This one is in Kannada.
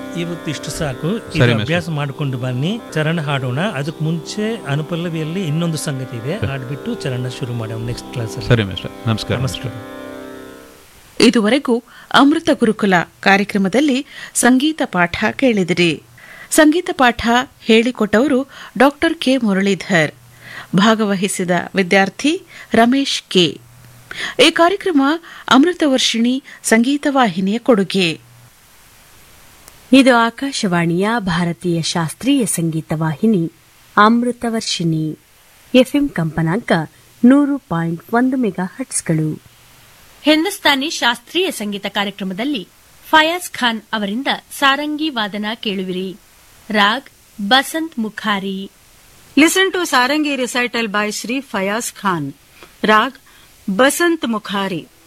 ಇವತ್ತು ಇಷ್ಟು ಸಾಕು ಇದು ಸರಿ, ಮೇಷ್ಟ್ರೆ. ಅಭ್ಯಾಸ ಮಾಡಿಕೊಂಡು ಬನ್ನಿ ಚರಣ ಹಾಡೋಣ ಅದಕ್ಕೆ ಮುಂಚೆ ಅನುಪಲ್ಲವಿಯಲ್ಲಿ ಇನ್ನೊಂದು ಸಂಗತಿ ಇದೆ ಹಾಡ್ಬಿಟ್ಟು ಚರಣ ಶುರು ಮಾಡೋಣ ನೆಕ್ಸ್ಟ್ ಕ್ಲಾಸ್ ಸರಿ ಮೇಷ್ಟ್ರೆ ನಮಸ್ಕಾರ ನಮಸ್ಕಾರ ಇದುವರೆಗೂ ಅಮೃತ ಗುರುಕುಲ ಕಾರ್ಯಕ್ರಮದಲ್ಲಿ ಸಂಗೀತ ಪಾಠ ಕೇಳಿದಿರಿ ಸಂಗೀತ ಪಾಠ ಹೇಳಿಕೊಟ್ಟವರು ಡಾಕ್ಟರ್ ಕೆ ಮುರಳೀಧರ್ ಭಾಗವಹಿಸಿದ ವಿದ್ಯಾರ್ಥಿ ರಮೇಶ್ ಕೆ ಈ ಕಾರ್ಯಕ್ರಮ ಅಮೃತ ವರ್ಷಿಣಿ ಸಂಗೀತ ವಾಹಿನಿಯ ಕೊಡುಗೆ ಇದು ಆಕಾಶವಾಣಿಯ ಭಾರತೀಯ ಶಾಸ್ತ್ರೀಯ ಸಂಗೀತ ವಾಹಿನಿ ಅಮೃತವರ್ಷಿಣಿ ಎಫ್ಎಂ ಕಂಪನಾಂಕ ನೂರು ಪಾಯಿಂಟ್ ಒಂದು ಮೆಗಾ ಹಟ್ಸ್ಗಳು ಹಿಂದೂಸ್ತಾನಿ ಶಾಸ್ತ್ರೀಯ ಸಂಗೀತ ಕಾರ್ಯಕ್ರಮದಲ್ಲಿ ಫಯಾಜ್ ಖಾನ್ ಅವರಿಂದ ಸಾರಂಗಿ ವಾದನ ಕೇಳುವಿರಿ raag Basant ಮುಖಾರಿ Listen to Sarangi recital by Sri Fayaz Khan. Rag Basant Mukhari.